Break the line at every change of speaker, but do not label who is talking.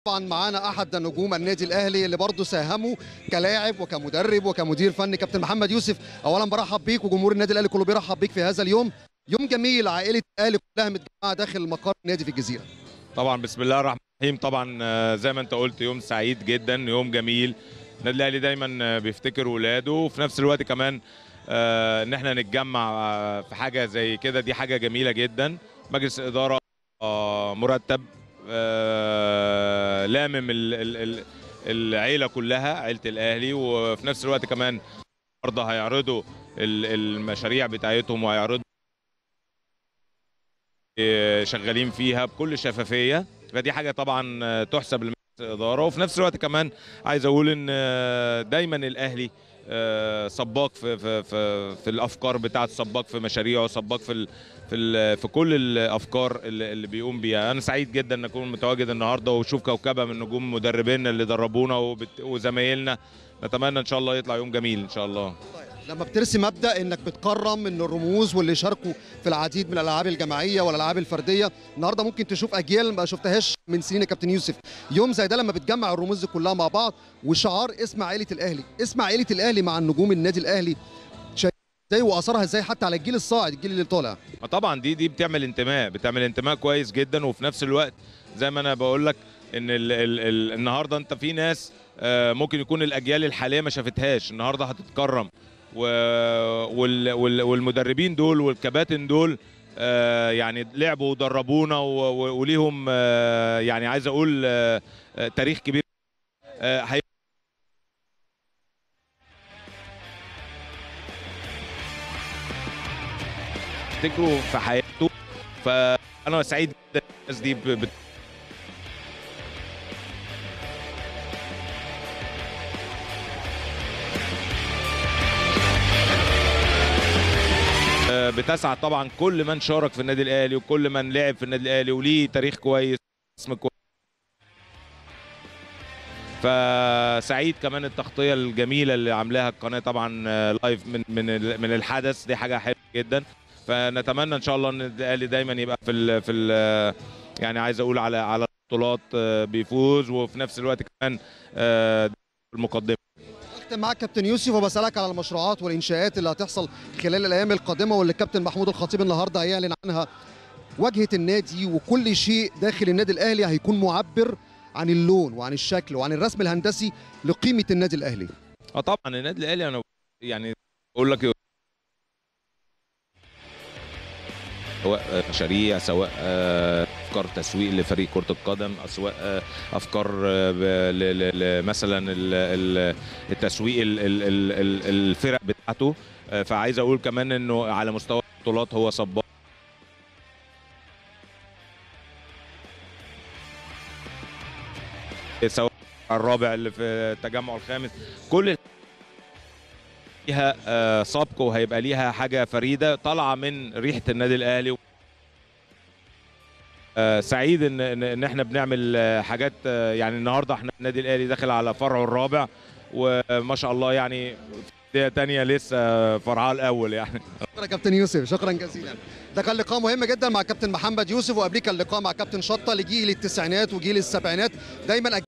طبعا معانا احد نجوم النادي الاهلي اللي برضه ساهموا كلاعب وكمدرب وكمدير فني كابتن محمد يوسف اولا برحب بيك وجمهور النادي الاهلي كله بيرحب بيك في هذا اليوم يوم جميل عائله الاهلي كلها متجمعه داخل مقر النادي في الجزيره
طبعا بسم الله الرحمن الرحيم طبعا آه، زي ما انت قلت يوم سعيد جدا يوم جميل النادي الاهلي دايما آه، بيفتكر ولاده وفي نفس الوقت كمان آه، ان احنا نتجمع آه، في حاجه زي كده دي حاجه جميله جدا مجلس اداره آه، مرتب آه، لامم ال- ال- ال- العيله كلها عيله الاهلي وفي نفس الوقت كمان النهارده هيعرضوا ال- المشاريع بتاعتهم وهيعرضوا آه، شغالين فيها بكل شفافيه فدي حاجه طبعا آه، تحسب لمجلس الاداره وفي نفس الوقت كمان عايز اقول ان آه، دايما الاهلي آه، سباق في في في, في الافكار بتاعته سباق في مشاريعه سباق في ال في ال في كل الافكار اللي, اللي بيقوم بيها انا سعيد جدا ان اكون متواجد النهارده واشوف كوكبه من نجوم مدربينا اللي دربونا وبت- وزمايلنا نتمنى ان شاء الله يطلع يوم جميل ان شاء الله
لما بترسم مبدا انك بتكرم من الرموز واللي شاركوا في العديد من الالعاب الجماعيه والالعاب الفرديه النهارده ممكن تشوف اجيال ما شفتهاش من سنين يا كابتن يوسف يوم زي ده لما بتجمع الرموز دي كلها مع بعض وشعار اسم عائله الاهلي اسم عائله الاهلي مع النجوم النادي الاهلي شايف ازاي واثرها ازاي حتى على الجيل الصاعد الجيل اللي طالع
ما طبعا دي دي بتعمل انتماء بتعمل انتماء كويس جدا وفي نفس الوقت زي ما انا بقول لك ان ال ال ال النهارده انت في ناس آه، ممكن يكون الاجيال الحاليه ما شافتهاش النهارده هتتكرم و وال وال والمدربين دول والكباتن دول آه، يعني لعبوا ودربونا و- و- وليهم آه، يعني عايز اقول آه، آه، تاريخ كبير آه، هي تفتكروا في حياته فانا سعيد جدا الناس دي ب- بت- آه، بتسعد طبعا كل من شارك في النادي الاهلي وكل من لعب في النادي الاهلي وليه تاريخ كويس اسم كويس فسعيد كمان التغطيه الجميله اللي عاملاها القناه طبعا آه، لايف من من ال- من الحدث دي حاجه حلوه جدا فنتمنى ان شاء الله ان الاهلي دايما يبقى في ال في ال يعني عايز اقول على على البطولات آه، بيفوز وفي نفس الوقت كمان آه، في المقدمه
اختم معاك كابتن يوسف وبسالك على المشروعات والانشاءات اللي هتحصل خلال الايام القادمه واللي الكابتن محمود الخطيب النهارده هيعلن عنها واجهه النادي وكل شيء داخل النادي الاهلي هيكون معبر عن اللون وعن الشكل وعن الرسم الهندسي لقيمه النادي الاهلي
اه طبعا النادي الاهلي انا يعني اقول لك سواء مشاريع سواء آه، افكار تسويق لفريق كره القدم سواء آه، افكار آه، ب- ل- ل- ل- مثلا ال- ال- التسويق ال- ال- ال- ال- الفرق بتاعته آه، فعايز اقول كمان انه على مستوى البطولات هو سباق سواء الرابع اللي في التجمع الخامس كل ليها آه، سابق وهيبقى ليها حاجه فريده طالعه من ريحه النادي الاهلي آه، سعيد ان ان إن احنا بنعمل آه، حاجات آه، يعني النهارده احنا النادي الاهلي داخل على فرعه الرابع وما شاء الله يعني دقيقه تانية لسه فرعها الاول يعني
شكرا كابتن يوسف شكرا جزيلا ده كان لقاء مهم جدا مع كابتن محمد يوسف وقبليه كان لقاء مع كابتن شطه لجيل التسعينات وجيل السبعينات دايما